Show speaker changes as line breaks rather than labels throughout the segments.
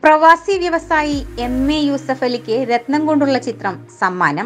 പ്രവാസി വ്യവസായി M A Yusuf അലിക്ക് രത്നം കൊണ്ടുള്ള ചിത്രം സമ്മാനം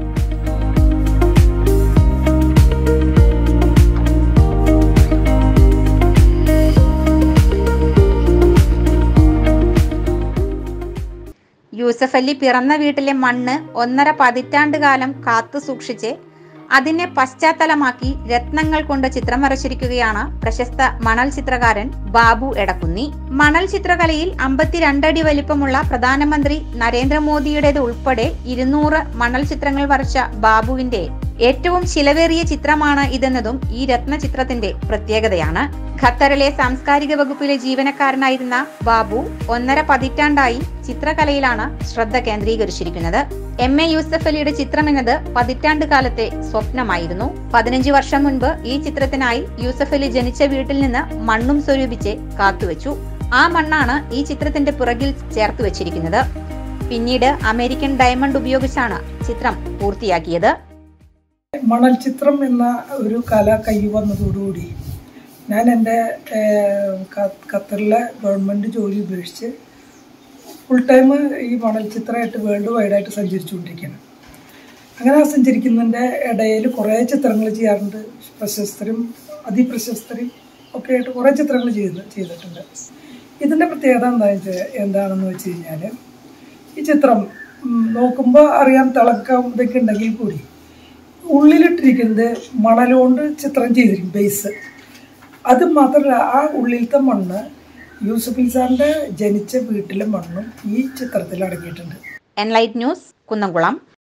യൂസഫ് അലി പിറന്ന വീട്ടിലെ മണ്ണ് ഒന്നര പതിറ്റാണ്ട് കാലം കാത്തു സൂക്ഷിച്ച് അതിനെ പശ്ചാത്തലമാക്കി രത്നങ്ങൾ കൊണ്ട് ചിത്രം വരച്ചിരിക്കുകയാണ് പ്രശസ്ത മണൽ ചിത്രകാരൻ ബാബു എടക്കുന്നി മണൽ ചിത്രകലയിൽ അമ്പത്തിരണ്ടടി വലിപ്പമുള്ള പ്രധാനമന്ത്രി നരേന്ദ്രമോദിയുടേത് ഉൾപ്പെടെ ഇരുന്നൂറ് മണൽ ചിത്രങ്ങൾ വരച്ച ബാബുവിന്റെ ഏറ്റവും ചിലവേറിയ ചിത്രമാണ് ഇതെന്നതും ഈ രത്നചിത്രത്തിന്റെ പ്രത്യേകതയാണ് ഖത്തറിലെ സാംസ്കാരിക വകുപ്പിലെ ജീവനക്കാരനായിരുന്ന ബാബു ഒന്നര പതിറ്റാണ്ടായി ചിത്രകലയിലാണ് ശ്രദ്ധ കേന്ദ്രീകരിച്ചിരിക്കുന്നത് എം എ യൂസഫ് അലിയുടെ ചിത്രം എന്നത് പതിറ്റാണ്ട് കാലത്തെ സ്വപ്നമായിരുന്നു പതിനഞ്ച് വർഷം മുൻപ് ഈ ചിത്രത്തിനായി യൂസഫ് അലി ജനിച്ച വീട്ടിൽ നിന്ന് മണ്ണും സ്വരൂപിച്ച് കാത്തുവച്ചു ആ മണ്ണാണ് ഈ ചിത്രത്തിന്റെ പുറകിൽ ചേർത്ത് വെച്ചിരിക്കുന്നത് പിന്നീട് അമേരിക്കൻ ഡയമണ്ട് ഉപയോഗിച്ചാണ് ചിത്രം പൂർത്തിയാക്കിയത്
മണൽ ചിത്രം എന്ന ഒരു കല കൈ വന്നതോടുകൂടി ഞാൻ എൻ്റെ ഏഹ്, ഖ- ഖത്തറിലെ ഗവൺമെൻറ് ജോലി ഉപേക്ഷിച്ച് ഫുൾ ടൈം ഈ മണൽ ചിത്രമായിട്ട് വേൾഡ് വൈഡായിട്ട് സഞ്ചരിച്ചുകൊണ്ടിരിക്കുകയാണ് അങ്ങനെ ആ സഞ്ചരിക്കുന്നതിൻ്റെ ഇടയിൽ കുറേ ചിത്രങ്ങൾ ചെയ്യാറുണ്ട് പ്രശസ്തരും അതിപ്രശസ്തരും ഒക്കെ ആയിട്ട് കുറേ ചിത്രങ്ങൾ ചെയ്ത് ചെയ്തിട്ടുണ്ട് ഇതിൻ്റെ പ്രത്യേകത എന്താ വെച്ചാൽ എന്താണെന്ന് വെച്ച് കഴിഞ്ഞാൽ ഈ ചിത്രം നോക്കുമ്പോൾ അറിയാം തിളക്കം ഇതൊക്കെ ഉണ്ടെങ്കിൽ കൂടി ഉള്ളിലിട്ടിരിക്കുന്നത് മണലുകൊണ്ട് ചിത്രം ചെയ്തിരിക്കും ബേസ് അത് മാത്രമല്ല ആ ഉള്ളിലത്തെ മണ്ണ് യൂസഫ് സാറിൻ്റെ ജനിച്ച വീട്ടിലെ മണ്ണും ഈ ചിത്രത്തിൽ അടങ്ങിയിട്ടുണ്ട്
എൻലൈറ്റ് ന്യൂസ് കുന്നംകുളം